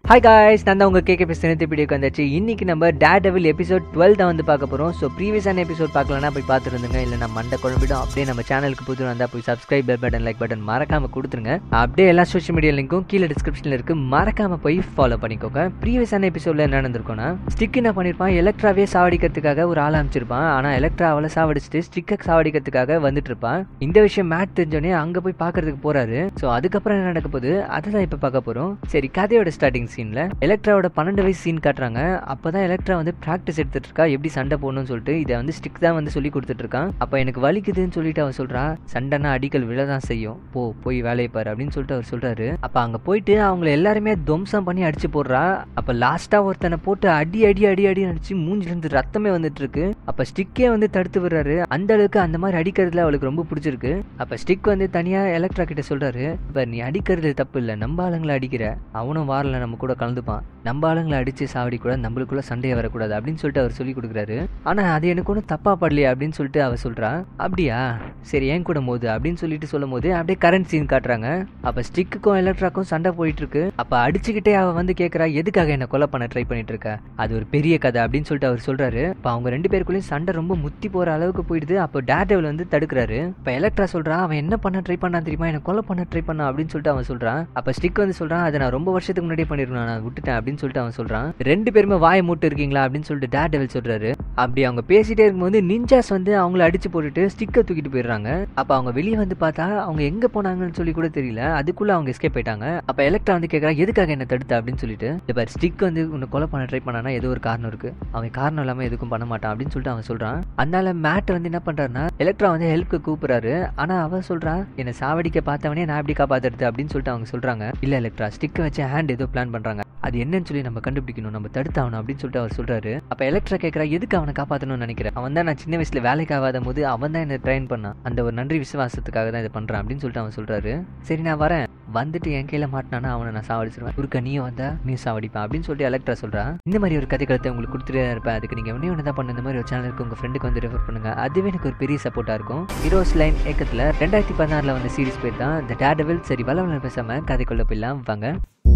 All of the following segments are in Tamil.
ஹாய் காய்ஸ் நான் தான் உங்கள் கேட்க பேசுகிறேன் வீடியோக்கு வந்தாச்சு இன்னைக்கு நம்ம டே டெவில் எபிசோட் டுவெல் தான் வந்து பார்க்க போகிறோம் ஸோ ப்ரீவியஸான எபிசோட் பார்க்கலன்னா போய் பார்த்துருந்துங்க இல்லை நம்ம மண்டை குழம்பிடும் அப்படியே நம்ம சேனலுக்கு புது வந்தால் போய் subscribe bell button like button மறக்காம கொடுத்துருங்க அப்படியே எல்லா சோஷியல் மீடியா லிங்க்கும் கீழே டிஸ்கிரிப்ஷனில் இருக்கு மறக்காம போய் ஃபாலோ பண்ணிக்கோங்க ப்ரீவியஸான எபிசோடில் என்ன நடந்திருக்கும்னா ஸ்டிக் என்ன பண்ணியிருப்பான் எலக்ட்ராவே சாவடிக்கிறதுக்காக ஒரு ஆள் அமைச்சிருப்பான் ஆனால் எலக்ட்ரா அவளை சாவடிச்சுட்டு ஸ்டிக்கை சாவடிக்கிறதுக்காக வந்துட்டு இருப்பான் இந்த விஷயம் மேட் தெரிஞ்சோடனே அங்கே போய் பார்க்கறதுக்கு போறாரு ஸோ அதுக்கப்புறம் என்ன நடக்க போகுது அதை தான் இப்போ பார்க்க போகிறோம் சரி கதையோட ஸ்டார்டிங் சீனில் எலக்ட்ராவோட பன்னெண்டு வயசு சீன் காட்டுறாங்க அப்போ தான் எலக்ட்ரா வந்து ப்ராக்டிஸ் எடுத்துட்டு இருக்கா எப்படி சண்டை போடணும்னு சொல்லிட்டு இதை வந்து ஸ்டிக் தான் வந்து சொல்லி கொடுத்துட்டு இருக்கான் அப்போ எனக்கு வலிக்குதுன்னு சொல்லிட்டு அவன் சொல்றா சண்டைனா அடிக்கல் விழ தான் செய்யும் போ போய் வேலையை பாரு அப்படின்னு சொல்லிட்டு அவர் சொல்றாரு அப்போ அங்கே போயிட்டு அவங்கள எல்லாருமே துவம்சம் பண்ணி அடிச்சு போடுறா அப்போ லாஸ்ட்டாக ஒருத்தனை போட்டு அடி அடி அடி அடி அடிச்சு மூஞ்சிலிருந்து ரத்தமே வந்துட்டு இருக்கு அப்போ ஸ்டிக்கே வந்து தடுத்து விடுறாரு அந்த அளவுக்கு அந்த மாதிரி அடிக்கிறதுல அவளுக்கு ரொம்ப பிடிச்சிருக்கு அப்போ ஸ்டிக் வந்து தனியாக எலக்ட்ரா கிட்ட சொல்றாரு இப்போ நீ அடிக்கிறது தப்பு இல்லை நம்ம ஆளுங்களை அடிக்கிற அவனும் வாரில் நம்ம கூட கலந்துப்பான் நம்ம ஆளுங்களை அடிச்சு சாவடிக்கூடாது நம்மளுக்குள்ள சண்டையை வரக்கூடாது அப்படின்னு சொல்லிட்டு அவர் சொல்லி கொடுக்குறாரு ஆனா அது எனக்கு ஒன்றும் தப்பா படலையே அப்படின்னு சொல்லிட்டு அவ சொல்றா அப்படியா சரி ஏன் கூட மோது அப்படின்னு சொல்லிட்டு சொல்லும் போது அப்படியே கரண்ட் சீன் காட்டுறாங்க அப்ப ஸ்டிக்குக்கும் எலக்ட்ராக்கும் சண்டை போயிட்டு இருக்கு அப்ப அடிச்சுக்கிட்டே அவ வந்து கேக்குறா எதுக்காக என்ன கொலை பண்ண ட்ரை பண்ணிட்டு இருக்க அது ஒரு பெரிய கதை அப்படின்னு சொல்லிட்டு அவர் சொல்றாரு அப்ப அவங்க ரெண்டு பேருக்குள்ளேயும் சண்டை ரொம்ப முத்தி போற அளவுக்கு போயிடுது அப்போ டேர்டெவில் வந்து தடுக்கிறாரு இப்ப எலக்ட்ரா சொல்றான் அவன் என்ன பண்ண ட்ரை பண்ணா தெரியுமா என்ன கொலை பண்ண ட்ரை பண்ணா அப்படின்னு சொல்லிட்டு அவன் சொல்றான் அப்ப ஸ்டிக் வந்து சொல்றான் அதை நான் ரொம்ப வருஷத்துக்கு முன்னாடியே பண்ணிருக்கணும் நான் விட்டுட்டேன் அப்படின்னு சொல்லிட்டு அவன் சொல்றான் ரெண்டு பேருமே வாயை மூட்டு இருக்கீங்களா அப்படின்னு சொல்லிட்டு டேர் டெவில் சொல்றாரு அப்படி அவங்க பேசிட்டே இருக்கும்போது நிஞ்சாஸ் வந்து அவங்கள அடிச்சு போட்டுட்டு ஸ்டிக்கை தூக்கிட்டு போயிடுறாங்க அப்ப அவங்க வெளியே வந்து பார்த்தா அவங்க எங்க போனாங்கன்னு சொல்லி கூட தெரியல அதுக்குள்ள அவங்க எஸ்கேப் போயிட்டாங்க அப்ப எலக்ட்ரா வந்து கேட்கறா எதுக்காக என்ன தடுத்த அப்படின்னு சொல்லிட்டு இப்ப ஸ்டிக் வந்து உன்னை கொலை பண்ண ட்ரை பண்ணானா ஏதோ ஒரு காரணம் இருக்கு அவன் காரணம் இல்லாம எதுக்கும் பண்ண மாட்டான் அப்படின்னு சொல்லிட்டு அவன் சொல்றான் அதனால மேட் வந்து என்ன பண்றாருன்னா எலக்ட்ரா வந்து ஹெல்ப்க்கு கூப்பிடுறாரு ஆனா அவன் சொல்றான் என்ன சாவடிக்க பார்த்தவனே நான் எப்படி காப்பாத்துறது அப்படின்னு சொல்லிட்டு அவங்க சொல்றாங்க இல்ல எலக்ட்ரா ஸ்டிக்கை வச்சு ஹேண்ட் ஏதோ பிளான் பண்றாங்க அது என்னன்னு சொல்லி நம்ம கண்டுபிடிக்கணும் நம்ம தடுத்தாகணும் அப்படின்னு சொல்லிட்டு அவர் சொல்றாரு அப்ப எலக்ட்ரா கேட்கறா எதுக்கு அவனை காப்பாற்றணும்னு நினைக்கிறேன் அவன் தான் நான் சின்ன வயசுல வேலைக்கு ஆகாத போது அவன் தான் என்ன ட்ரெயின் பண்ணான் அந்த ஒரு நன்றி விசுவாசத்துக்காக தான் இதை பண்றான் அப்படின்னு சொல்லிட்டு அவன் சொல்றாரு சரி நான் வரேன் வந்துட்டு என் கையில மாட்டினானா அவனை நான் சாவடிச்சிருவேன் ஒருக்க நீ வந்தா நீ சாவடிப்பான் அப்படின்னு சொல்லிட்டு எலக்ட்ரா சொல்றான் இந்த மாதிரி ஒரு கதை கருத்தை உங்களுக்கு கொடுத்துட்டே தான் இருப்பேன் அதுக்கு நீங்க ஒன்னே ஒன்று தான் பண்ண இந்த மாதிரி ஒரு சேனலுக்கு உங்க ஃப்ரெண்டுக்கு வந்து ரெஃபர் பண்ணுங்க அதுவே எனக்கு ஒரு பெரிய சப்போர்ட்டா இருக்கும் ஹீரோஸ் லைன் ஏக்கத்துல ரெண்டாயிரத்தி பதினாறுல வந்த சீரிஸ் பேர் தான் த டேடவில் சரி வளவள பேசாம கதைக்குள்ள போயிடலாம் வாங்க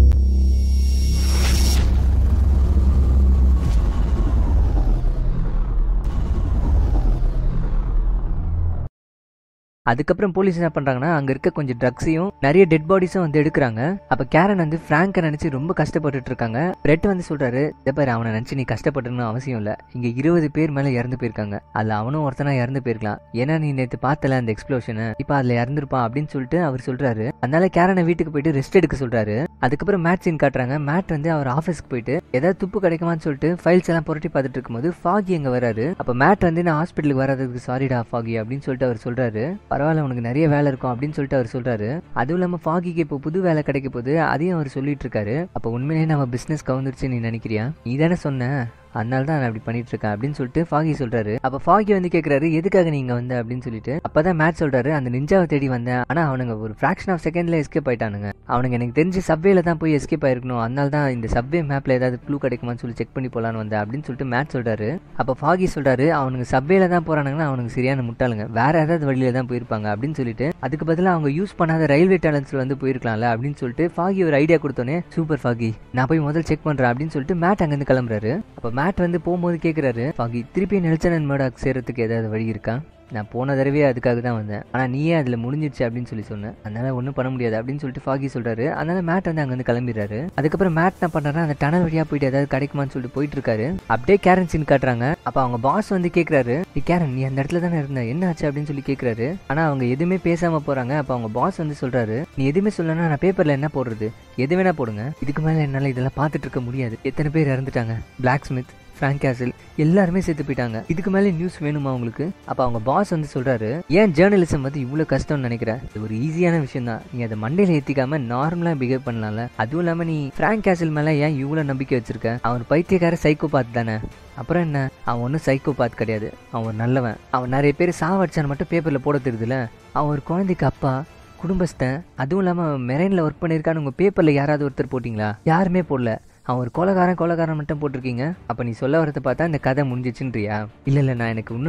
அதுக்கப்புறம் போலீஸ் என்ன பண்றாங்கன்னா அங்க இருக்க கொஞ்சம் ட்ரக்ஸையும் நிறைய டெட் பாடிஸும் வந்து எடுக்கிறாங்க அப்ப கேரன் வந்து பிராங்கை நினைச்சு ரொம்ப கஷ்டப்பட்டுட்டு இருக்காங்க பிரெட் வந்து சொல்றாரு இதை பாரு அவனை நினைச்சு நீ கஷ்டப்பட்டுன்னு அவசியம் இல்ல இங்க இருபது பேர் மேல இறந்து போயிருக்காங்க அதுல அவனும் ஒருத்தனா இறந்து போயிருக்கலாம் ஏன்னா நீ நேத்து பார்த்தல அந்த எக்ஸ்ப்ளோஷனை இப்ப அதுல இறந்துருப்பான் அப்படின்னு சொல்லிட்டு அவர் சொல்றாரு அதனால கேரனை வீட்டுக்கு போயிட்டு ரெஸ்ட் எடுக்க சொல்றாரு அதுக்கப்புறம் மேட் சீன் காட்டுறாங்க மேட் வந்து அவர் ஆஃபீஸ்க்கு போயிட்டு ஏதாவது துப்பு கிடைக்குமான்னு சொல்லிட்டு ஃபைல்ஸ் எல்லாம் புரட்டி பார்த்துட்டு இருக்கும்போது ஃபாகி அங்க வராரு அப்ப மேட் வந்து நான் ஹாஸ்பிட்டலுக்கு வராதுக்கு சாரிடா ஃபாகி அப்படின்னு சொல்லிட்டு அவர் சொல்றாரு பரவாயில்ல உனக்கு நிறைய வேலை இருக்கும் அப்படின்னு சொல்லிட்டு அவர் சொல்றாரு அதுவும் இல்லாம ஃபாகிக்கு இப்போ புது வேலை கிடைக்க போகுது அதையும் அவர் சொல்லிட்டு இருக்காரு அப்ப உண்மையிலேயே நம்ம பிசினஸ் கவுந்துருச்சு நீ நினைக்கிறியா நீ தானே சொன்ன அதனால தான் நான் அப்படி பண்ணிட்டு இருக்கேன் அப்படின்னு சொல்லிட்டு ஃபாகி சொல்றாரு அப்ப ஃபாகி வந்து கேக்குறாரு எதுக்காக நீங்க வந்த அப்படின்னு சொல்லிட்டு அப்பதான் மேட் சொல்றாரு அந்த நிஞ்சாவை தேடி வந்தேன் ஆனா அவனுங்க ஒரு ஃபிராக்ஷன் ஆஃப் செகண்ட்ல எஸ்கேப் ஆயிட்டானுங்க அவனுங்க எனக்கு தெரிஞ்சு சப்வேல தான் போய் எஸ்கேப் ஆயிருக்கணும் அதனால தான் இந்த சப்வே மேப்ல ஏதாவது க்ளூ கிடைக்குமான்னு சொல்லி செக் பண்ணி போலான்னு வந்தேன் அப்படின்னு சொல்லிட்டு மேட் சொல்றாரு அப்ப ஃபாகி சொல்றாரு அவனுங்க சப்வேல தான் போறானுங்கன்னா அவனுக்கு சரியான முட்டாளுங்க வேற ஏதாவது வழியில தான் போயிருப்பாங்க அப்படின்னு சொல்லிட்டு அதுக்கு பதிலாக அவங்க யூஸ் பண்ணாத ரயில்வே டேலண்ட்ஸ்ல வந்து போயிருக்கலாம்ல அப்படின்னு சொல்லிட்டு ஃபாகி ஒரு ஐடியா கொடுத்தோன்னே சூப்பர் ஃபாகி நான் போய் முதல் செக் பண்றேன் அப்படின்னு சொல்லிட்டு மேட் அங்கிருந்து கிளம்புறாரு அப்ப மேட் வந்து போகும்போது கேக்குறாரு ஃபாகி திருப்பி நெல்சன் அண்ட் மர்டாக் சேர்றதுக்கு ஏதாவது வழி இருக்கா நான் போன தடவையே அதுக்காக தான் வந்தேன் ஆனால் நீயே அதில் முடிஞ்சிருச்சு அப்படின்னு சொல்லி சொன்னேன் அதனால ஒன்றும் பண்ண முடியாது அப்படின்னு சொல்லிட்டு ஃபாகி சொல்றாரு அதனால மேட் வந்து அங்கேருந்து கிளம்பிடுறாரு அதுக்கப்புறம் மேட் என்ன பண்ணுறாரு அந்த டனல் வழியாக போயிட்டு ஏதாவது கிடைக்குமான்னு சொல்லிட்டு போயிட்டு இருக்காரு அப்படியே கேரன் சீன் காட்டுறாங்க அப்போ அவங்க பாஸ் வந்து கேட்குறாரு கேரன் நீ அந்த இடத்துல தானே இருந்த என்ன ஆச்சு அப்படின்னு சொல்லி கேட்குறாரு ஆனால் அவங்க எதுவுமே பேசாமல் போகிறாங்க அப்போ அவங்க பாஸ் வந்து சொல்றாரு நீ எதுவுமே சொல்லனா நான் பேப்பரில் என்ன போடுறது எது வேணா போடுங்க இதுக்கு மேலே என்னால் இதெல்லாம் பார்த்துட்டு இருக்க முடியாது எத்தனை பேர் இறந்துட்டாங்க பிளாக் ஸ்மித் ஃப்ராங்க் கேசல் எல்லாருமே செத்து போயிட்டாங்க இதுக்கு மேலே நியூஸ் வேணுமா உங்களுக்கு அப்போ அவங்க பாஸ் வந்து சொல்றாரு ஏன் ஜேர்னலிசம் வந்து இவ்வளோ கஷ்டம்னு நினைக்கிற இது ஒரு ஈஸியான விஷயம் தான் நீ அதை மண்டையில ஏற்றிக்காம நார்மலாக பிஹேவ் பண்ணலாம்ல அதுவும் இல்லாமல் நீ ஃப்ராங்க் கேசல் மேலே ஏன் இவ்வளோ நம்பிக்கை வச்சிருக்க அவன் பைத்தியக்கார சைக்கோ பார்த்து தானே அப்புறம் என்ன அவன் ஒன்றும் சைக்கோ பாத் கிடையாது அவன் ஒரு நல்லவன் அவன் நிறைய பேர் சாவடிச்சான்னு மட்டும் பேப்பரில் போட தெரியுதுல அவன் ஒரு குழந்தைக்கு அப்பா குடும்பஸ்தன் அதுவும் இல்லாமல் மெரைனில் ஒர்க் பண்ணியிருக்கான்னு உங்கள் பேப்பரில் யாராவது ஒருத்தர் போட்டிங்களா யாருமே போடல அவன் ஒரு கொலகாரன் கொலகாரன் மட்டும் போட்டிருக்கீங்க அப்போ நீ சொல்ல வரதை பார்த்தா இந்த கதை முடிஞ்சிச்சுன்றியா இல்லை இல்லை நான் எனக்கு இன்னும் நிறைய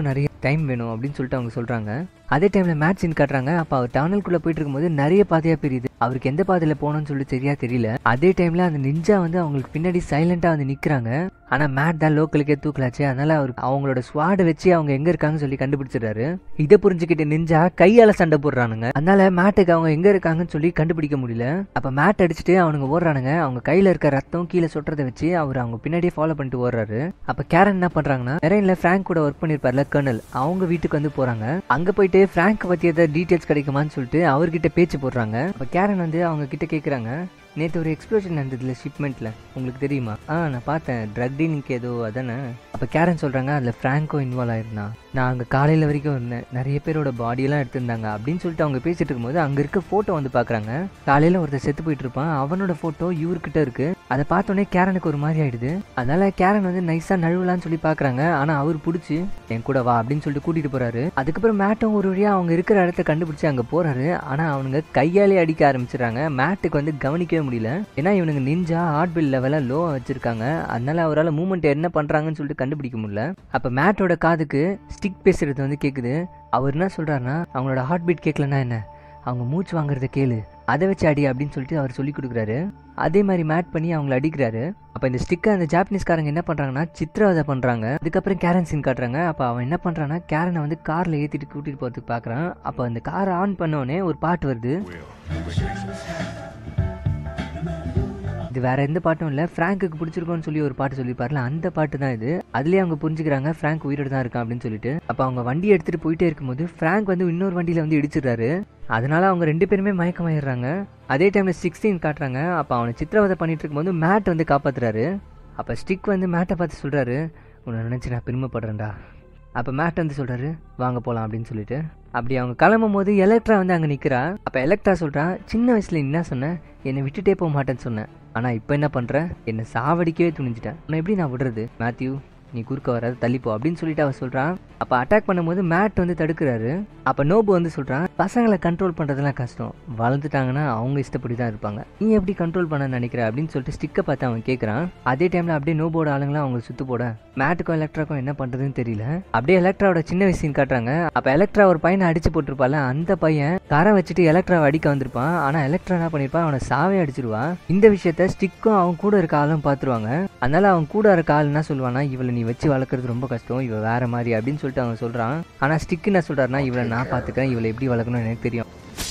டைம் வேணும் அப்படின்னு சொல்லிட்டு அவங்க சொல்கிறாங்க அதே டைமில் மேட் சீன் காட்டுறாங்க அப்போ அவர் டனலுக்குள்ளே போயிட்டு இருக்கும்போது நிறைய பாதையாக பிரியுது அவருக்கு எந்த பாதையில் போகணும்னு சொல்லி சரியா தெரியல அதே டைமில் அந்த நிஞ்சா வந்து அவங்களுக்கு பின்னாடி சைலண்ட்டாக வந்து நிற்கிறாங்க ஆனால் மேட் தான் லோக்கலுக்கே தூக்கலாச்சு அதனால அவருக்கு அவங்களோட ஸ்வாடை வச்சு அவங்க எங்கே இருக்காங்கன்னு சொல்லி கண்டுபிடிச்சிடுறாரு இதை புரிஞ்சுக்கிட்டு நிஞ்சா கையால் சண்டை போடுறானுங்க அதனால மேட்டுக்கு அவங்க எங்கே இருக்காங்கன்னு சொல்லி கண்டுபிடிக்க முடியல அப்போ மேட் அடிச்சுட்டு அவனுங்க ஓடுறானுங்க அவங்க கையில் இருக்க ரத்தம் கீழே சொட்டுறதை வச்சு அவர் அவங்க பின்னாடியே ஃபாலோ பண்ணிட்டு ஓடுறாரு அப்போ கேரன் என்ன பண்ணுறாங்கன்னா நிறைய ஃப்ராங்க் கூட ஒர்க் பண்ணியிருப்பார்ல கர்னல் அவங்க வீட்டுக்கு வந்து போகிறாங்க அங்கே போயிட்டு ஃப்ராங்க் பற்றி ஏதாவது டீட்டெயில்ஸ் கிடைக்குமான்னு சொல்லிட்டு அவர்கிட்ட பேச்சு போடுறாங்க அப்போ கேரன் வந்து அவங்க கிட்ட கேட்குறாங்க நேற்று ஒரு எக்ஸ்ப்ளோஷன் நடந்ததுல ஷிப்மெண்ட்டில் உங்களுக்கு தெரியுமா ஆ நான் பார்த்தேன் ட்ரக் டீலிங்க்கு ஏதோ அதானே அப்போ கேரன் சொல்கிறாங்க அதில் ஃப்ராங்கோ இன்வால்வ் ஆயிருந்தான் நான் அங்கே காலையில் வரைக்கும் இருந்தேன் நிறைய பேரோட பாடியெல்லாம் எடுத்திருந்தாங்க அப்படின்னு சொல்லிட்டு அவங்க பேசிட்டு இருக்கும்போது அங்கே இருக்க ஃபோட்டோ வந்து பார்க்குறாங்க காலையில் ஒருத்தர் செத்து போயிட்டு இருப்பான் அவனோட ஃபோட்டோ இவர்கிட்ட இருக்கு அதை பார்த்தோன்னே கேரனுக்கு ஒரு மாதிரி ஆயிடுது அதனால கேரன் வந்து நைஸாக நழுவலான்னு சொல்லி பார்க்குறாங்க ஆனால் அவர் பிடிச்சி என் கூட வா அப்படின்னு சொல்லிட்டு கூட்டிகிட்டு போகிறாரு அதுக்கப்புறம் மேட்டும் ஒரு வழியாக அவங்க இருக்கிற இடத்த கண்டுபிடிச்சி அங்கே போகிறாரு ஆனால் அவனுங்க கையாலே அடிக்க ஆரம்பிச்சிடுறாங்க மேட்டுக்கு வந்து கவனிக்கவே முடியல ஏன்னா இவனுங்க நிஞ்சா ஹார்ட் பில் லெவலாக லோ வச்சிருக்காங்க அதனால அவரால் மூமெண்ட் என்ன பண்ணுறாங்கன்னு சொல்லிட்டு கண்டுபிடிக்க முடியல அப்போ மேட்டோட காதுக்கு ஸ்டிக் பேசுறது வந்து கேட்குது அவர் என்ன சொல்கிறாருன்னா அவங்களோட ஹார்ட் பீட் கேட்கலன்னா என்ன அவங்க மூச்சு வாங்குறத கேளு அதை வச்சு அடி அப்படின்னு சொல்லிட்டு அவர் சொல்லி கொடுக்குறாரு அதே மாதிரி மேட் பண்ணி அவங்கள அடிக்கிறாரு அப்போ இந்த ஸ்டிக்கை அந்த ஜாப்பனீஸ்காரங்க என்ன பண்ணுறாங்கன்னா சித்திரவதை பண்ணுறாங்க அதுக்கப்புறம் கேரன் சீன் காட்டுறாங்க அப்போ அவன் என்ன பண்ணுறான்னா கேரனை வந்து காரில் ஏற்றிட்டு கூட்டிகிட்டு போகிறதுக்கு பார்க்குறான் அப்போ அந்த காரை ஆன் பண்ணோடனே ஒரு பாட்டு வருது இது வேற எந்த பாட்டும் இல்லை ஃப்ராங்க்குக்கு பிடிச்சிருக்கோன்னு சொல்லி ஒரு பாட்டு சொல்லியிருப்பார்ல அந்த பாட்டு தான் இது அதுலேயே அவங்க புரிஞ்சுக்கிறாங்க ஃப்ராங்க் உயிரோடு தான் இருக்கான் அப்படின்னு சொல்லிட்டு அப்போ அவங்க வண்டி எடுத்துகிட்டு போயிட்டே இருக்கும்போது ஃப்ராங்க் வந்து இன்னொரு வண்டியில் வந்து இடிச்சிடுறாரு அதனால அவங்க ரெண்டு பேருமே மயக்கமாயிடுறாங்க அதே டைமில் சிக்ஸ்டீன் காட்டுறாங்க அப்போ அவனை சித்திரவதை பண்ணிட்டு இருக்கும்போது மேட் வந்து காப்பாத்துறாரு அப்போ ஸ்டிக் வந்து மேட்டை பார்த்து சொல்கிறாரு உன்னை நினச்சி நான் பெருமைப்படுறேன்டா அப்போ மேட் வந்து சொல்கிறாரு வாங்க போகலாம் அப்படின்னு சொல்லிட்டு அப்படி அவங்க கிளம்பும் போது எலக்ட்ரா வந்து அங்கே நிற்கிறா அப்போ எலக்ட்ரா சொல்கிறா சின்ன வயசில் என்ன சொன்னேன் என்னை விட்டுட்டே போக மாட்டேன்னு சொன்னேன் ஆனால் இப்போ என்ன பண்ணுற என்னை சாவடிக்கவே துணிஞ்சிட்டேன் உன்னை எப்படி நான் விடுறது மேத்யூ நீ குறுக்க வராது தள்ளிப்போ அப்படின்னு சொல்லிட்டு அவ சொல்கிறான் அப்போ அட்டாக் பண்ணும்போது மேட் வந்து தடுக்கிறாரு அப்போ நோபு வந்து சொல்கிறான் பசங்களை கண்ட்ரோல் பண்ணுறதுலாம் கஷ்டம் வளர்ந்துட்டாங்கன்னா அவங்க இஷ்டப்படி தான் இருப்பாங்க நீ எப்படி கண்ட்ரோல் பண்ண நினைக்கிற அப்படின்னு சொல்லிட்டு ஸ்டிக்கை பார்த்து அவன் கேட்குறான் அதே டைமில் அப்படியே நோபோட ஆளுங்களாம் அவங்க சுத்து போட மேட்டுக்கும் எலக்ட்ராக்கும் என்ன பண்ணுறதுன்னு தெரியல அப்படியே எலக்ட்ராவோட சின்ன வயசுன்னு காட்டுறாங்க அப்போ எலக்ட்ரா ஒரு பையனை அடிச்சு போட்டிருப்பால அந்த பையன் காரை வச்சுட்டு எலக்ட்ராவை அடிக்க வந்திருப்பான் ஆனால் எலக்ட்ரா என்ன பண்ணியிருப்பான் அவனை சாவே அடிச்சிருவான் இந்த விஷயத்த ஸ்டிக்கும் அவன் கூட இருக்க ஆளும் பார்த்துருவாங்க அதனால அவன் கூட இருக்க ஆள் என்ன சொல்லுவானா இவளை நீ வச்சு வளர்க்குறது ரொம்ப கஷ்டம் இவ வேற மாதிரி அப்படின்னு சொல்லிட்டு அவன் சொல்கிறான் ஆனால் ஸ்டிக் என்ன சொல்கிறாருன்னா இவளை நான் பார்த்துக்கிறேன் இவளை எப்படி வளர்க்கணும்னு எனக்கு தெரியும்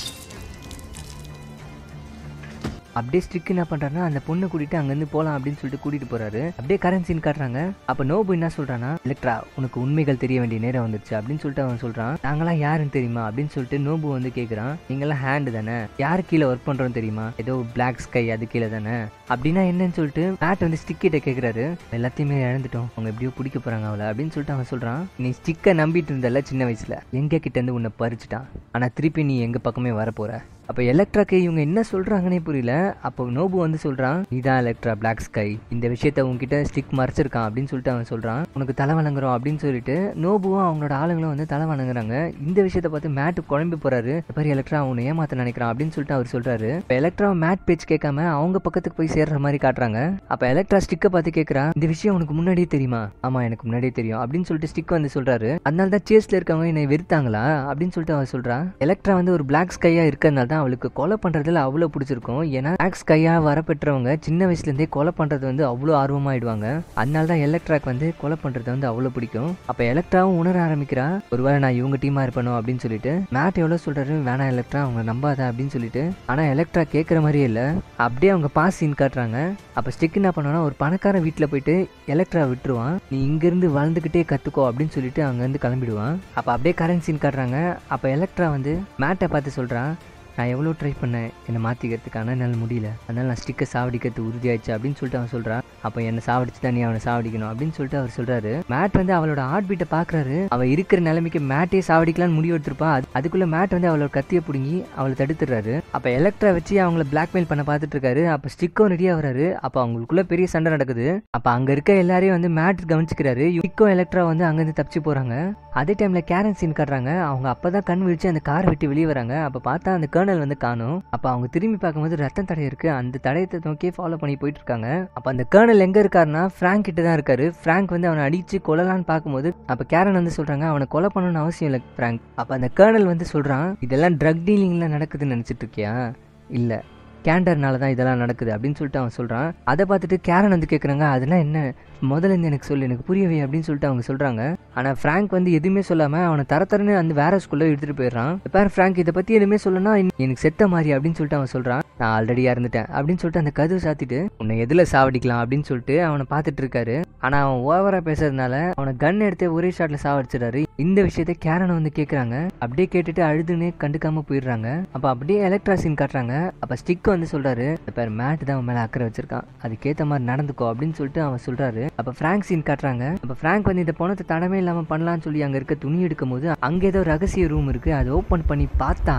அப்படியே ஸ்ட்ரிக் என்ன பண்ணுறாருன்னா அந்த பொண்ணை கூட்டிட்டு அங்கேருந்து போகலாம் அப்படின்னு சொல்லிட்டு கூட்டிட்டு போறாரு அப்படியே கரன்சின்னு காட்டுறாங்க அப்போ நோபு என்ன சொல்றான்னா எலக்ட்ரா உனக்கு உண்மைகள் தெரிய வேண்டிய நேரம் வந்துருச்சு அப்படின்னு சொல்லிட்டு அவன் சொல்றான் நாங்களாம் யாருன்னு தெரியுமா அப்படின்னு சொல்லிட்டு நோபு வந்து கேட்குறான் நீங்களாம் ஹேண்டு தானே யார் கீழே ஒர்க் பண்றோம் தெரியுமா ஏதோ பிளாக் ஸ்கை அது கீழே தானே அப்படின்னா என்னன்னு சொல்லிட்டு மேட் வந்து ஸ்டிக் கிட்ட கேட்குறாரு எல்லாத்தையுமே இழந்துட்டோம் அவங்க எப்படியோ பிடிக்க போறாங்க அவளை அப்படின்னு சொல்லிட்டு அவன் சொல்றான் நீ ஸ்டிக்கை நம்பிட்டு இருந்தல சின்ன வயசுல எங்க கிட்ட இருந்து உன்னை பறிச்சுட்டான் ஆனா திருப்பி நீ எங்க பக்கமே வரப்போற அப்போ எலக்ட்ராக்கு இவங்க என்ன சொல்கிறாங்கன்னே புரியல அப்போ நோபு வந்து சொல்கிறான் நீதான் எலக்ட்ரா பிளாக் ஸ்கை இந்த விஷயத்த உங்ககிட்ட ஸ்டிக் மறைச்சிருக்கான் அப்படின்னு சொல்லிட்டு அவன் சொல்கிறான் உனக்கு தலை வணங்குறோம் அப்படின்னு சொல்லிட்டு நோபுவும் அவங்களோட ஆளுங்களும் வந்து தலை வணங்குறாங்க இந்த விஷயத்த பார்த்து மேட்டு குழம்பி போறாரு இந்த மாதிரி எலக்ட்ரா அவனை ஏமாத்த நினைக்கிறான் அப்படின்னு சொல்லிட்டு அவர் சொல்றாரு இப்போ எலக்ட்ரா மேட் பேச்சு கேட்காம அவங்க பக்கத்துக்கு போய் சேர்ற மாதிரி காட்டுறாங்க அப்போ எலக்ட்ரா ஸ்டிக்கை பார்த்து கேட்குறா இந்த விஷயம் உனக்கு முன்னாடியே தெரியுமா ஆமா எனக்கு முன்னாடியே தெரியும் அப்படின்னு சொல்லிட்டு ஸ்டிக் வந்து சொல்றாரு அதனால தான் சேஸ்ல இருக்கவங்க என்னை வெறுத்தாங்களா அப்படின்னு சொல்லிட்டு அவன் சொல்றான் எலக்ட்ரா வந்து ஒரு பிளாக் ஸ்கையா இருக்கிறதுனால தான் அவளுக்கு கொலை பண்றதுல அவ்வளோ பிடிச்சிருக்கும் ஏன்னா பிளாக் ஸ்கையா வரப்பெற்றவங்க சின்ன வயசுல இருந்தே கொலை பண்றது வந்து அவ்வளோ ஆர்வமாயிடுவாங்க அதனால தான் எலக்ட்ராக்கு வந்து கொலை பண்றது வந்து அவ்வளோ பிடிக்கும் அப்ப எலக்ட்ராவும் உணர ஆரம்பிக்கிறா ஒருவேளை நான் இவங்க டீமா இருப்பேனோ அப்படின்னு சொல்லிட்டு மேட் எவ்வளோ சொல்றாரு வேணாம் எலக்ட்ரா அவங்க நம்பாத அப்படின்னு சொல்லிட்டு ஆனா எலக்ட்ரா கேட்குற மாதிரியே இல்லை அப்படியே அவங்க பாஸ் சீன் காட்டுறாங்க அப்போ ஸ்டிக் என்ன பண்ணுவானா ஒரு பணக்காரன் வீட்டில் போயிட்டு எலக்ட்ரா விட்டுருவான் நீ இங்கேருந்து வளர்ந்துக்கிட்டே கற்றுக்கோ அப்படின்னு சொல்லிட்டு அங்கேருந்து கிளம்பிடுவான் அப்போ அப்படியே கரண்ட் சீன் காட்டுறாங்க அப்போ எலக்ட்ரா வந்து மேட்டை பார்த்து சொல்கிறான் நான் எவ்வளோ ட்ரை பண்ணேன் என்னை மாற்றிக்கிறதுக்கு ஆனால் என்னால் முடியல அதனால் நான் ஸ்டிக்கை சாவடிக்கிறது உறுதியாயிடுச்சு அப்படின்னு சொல்லிட்டு அவன் சொல்கிறான் அப்போ என்னை சாவடிச்சு தான் நீ அவனை சாவடிக்கணும் அப்படின்னு சொல்லிட்டு அவர் சொல்கிறாரு மேட் வந்து அவளோட ஹார்ட் பீட்டை பார்க்குறாரு அவள் இருக்கிற நிலைமைக்கு மேட்டே சாவடிக்கலாம்னு முடிவு எடுத்திருப்பான் அது அதுக்குள்ளே மேட் வந்து அவளோட கத்தியை பிடுங்கி அவளை தடுத்துடுறாரு அப்போ எலக்ட்ரா வச்சு அவங்கள பிளாக்மெயில் பண்ண பார்த்துட்டு இருக்காரு அப்போ ஸ்டிக்கும் ரெடியாக வராரு அப்போ அவங்களுக்குள்ள பெரிய சண்டை நடக்குது அப்போ அங்கே இருக்க எல்லாரையும் வந்து மேட் கவனிச்சுக்கிறாரு ஸ்டிக்கும் எலக்ட்ரா வந்து அங்கேருந்து தப்பிச்சு போகிறாங்க அதே டைமில் கேரன் சீன் காட்டுறாங்க அவங்க அப்போ தான் கண் விழிச்சு அந்த காரை விட்டு வெளியே வராங்க அப்போ பார்த்தா அந்த கேர்னல் வந்து காணும் அப்போ அவங்க திரும்பி பார்க்கும்போது ரத்தம் தடை இருக்கு அந்த தடயத்தை நோக்கியே ஃபாலோ பண்ணி போயிட்டு இருக்காங்க அப்போ அந்த கேர்னல் எங்கே இருக்காருன்னா ஃப்ராங்க் கிட்ட தான் இருக்காரு ஃப்ராங்க் வந்து அவனை அடிச்சு கொல்லலான்னு பார்க்கும்போது அப்போ கேரன் வந்து சொல்றாங்க அவனை கொலை பண்ணணும்னு அவசியம் இல்லை ஃப்ராங்க் அப்போ அந்த கேர்னல் வந்து சொல்றான் இதெல்லாம் ட்ரக் டீலிங்லாம் நடக்குதுன்னு நினச்சிட்டு இருக்கியா இல்லை கேண்டர்னால தான் இதெல்லாம் நடக்குது அப்படின்னு சொல்லிட்டு அவன் சொல்கிறான் அதை பார்த்துட்டு கேரன் வந்து கேட்குறாங்க அதெல்லாம் என்ன முதல்ல இருந்து எனக்கு சொல்லு எனக்கு புரியவே அப்படின்னு சொல்லிட்டு அவங்க சொல்கிறாங்க ஆனால் ஃப்ராங்க் வந்து எதுவுமே சொல்லாமல் அவனை தர தரன்னு அந்த வேற ஸ்கூலில் எடுத்துகிட்டு போயிடுறான் இப்போ ஃப்ராங்க் இதை பற்றி எதுவுமே சொல்லனா எனக்கு செத்த மாதிரி அப்படின்னு சொல்லிட்டு அவன் சொல்கிறான் நான் ஆல்ரெடி இறந்துட்டேன் அப்படின்னு சொல்லிட்டு அந்த கதவு சாத்திட்டு உன்னை எதில் சாவடிக்கலாம் அப்படின்னு சொல்லிட்டு அவனை பார்த்துட்டு இருக்காரு ஆனால் அவன் ஓவராக பேசுறதுனால அவனை கன் எடுத்து ஒரே ஷாட்டில் சாவடிச்சிடாரு இந்த விஷயத்த கேரனை வந்து கேட்குறாங்க அப்படியே கேட்டுட்டு அழுதுன்னு கண்டுக்காம போயிடுறாங்க அப்போ அப்படியே எலக்ட்ரா சீன் காட்டுறாங்க அப்போ ஸ்டிக் வந்து சொல்றாரு பேர் மேட் தான் அவன் மேலே அக்கறை வச்சிருக்கான் அதுக்கேற்ற மாதிரி நடந்துக்கோ அப்படின்னு சொல்லிட்டு அவன் சொல்றாரு அப்போ ஃப்ராங்க் சீன் காட்டுறாங்க அப்போ ஃப்ராங்க் வந்து இந்த பணத்தை தடமே இல்லாமல் பண்ணலாம்னு சொல்லி அங்கே இருக்க துணி எடுக்கும் போது அங்கே ஏதோ ரகசிய ரூம் இருக்கு அதை ஓப்பன் பண்ணி பார்த்தா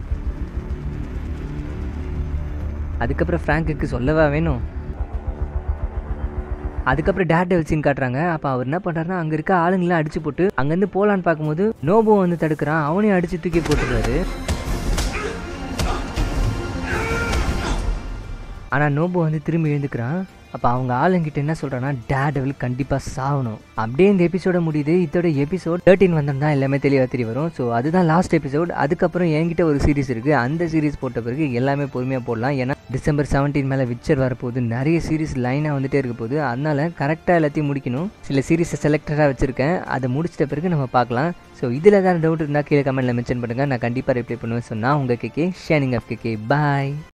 அதுக்கப்புறம் ஃப்ராங்குக்கு சொல்லவா வேணும் அதுக்கப்புறம் டேட் டெவில் சீன் காட்டுறாங்க அப்போ அவர் என்ன பண்ணுறாருன்னா அங்கே இருக்க ஆளுங்களாம் அடிச்சு போட்டு அங்கேருந்து போகலான்னு பார்க்கும்போது நோபோ வந்து தடுக்கிறான் அவனையும் அடிச்சு தூக்கி போட்டுறாரு ஆனால் நோபோ வந்து திரும்பி எழுந்துக்கிறான் அப்போ அவங்க ஆளுங்கிட்ட என்ன சொல்கிறான்னா டேடவில் கண்டிப்பாக சாகணும் அப்படியே இந்த எபிசோட முடியுது இதோட எபிசோட் தேர்ட்டின் வந்தோம்னா எல்லாமே தெளிவாக தெரிய வரும் ஸோ அதுதான் லாஸ்ட் எபிசோட் அதுக்கப்புறம் என்கிட்ட ஒரு சீரிஸ் இருக்குது அந்த சீரிஸ் போட்ட பிறகு எல்லாமே பொறுமையாக போடலாம் ஏன்னா டிசம்பர் செவன்டீன் மேலே விச்சர் வரப்போகுது நிறைய சீரிஸ் லைனாக வந்துட்டே இருக்க போகுது அதனால கரெக்டாக எல்லாத்தையும் முடிக்கணும் சில சீரிஸை செலக்டடாக வச்சுருக்கேன் அதை முடிச்சிட்ட பிறகு நம்ம பார்க்கலாம் ஸோ இதில் ஏதாவது டவுட் இருந்தால் கீழே கமெண்ட்டில் மென்ஷன் பண்ணுங்கள் நான் கண்டிப்பாக ரிப்ளை பண்ணுவேன் சொன்னால் உங்கள் கேக்கே ஷேனிங் ஆஃப் கேக்கே பாய்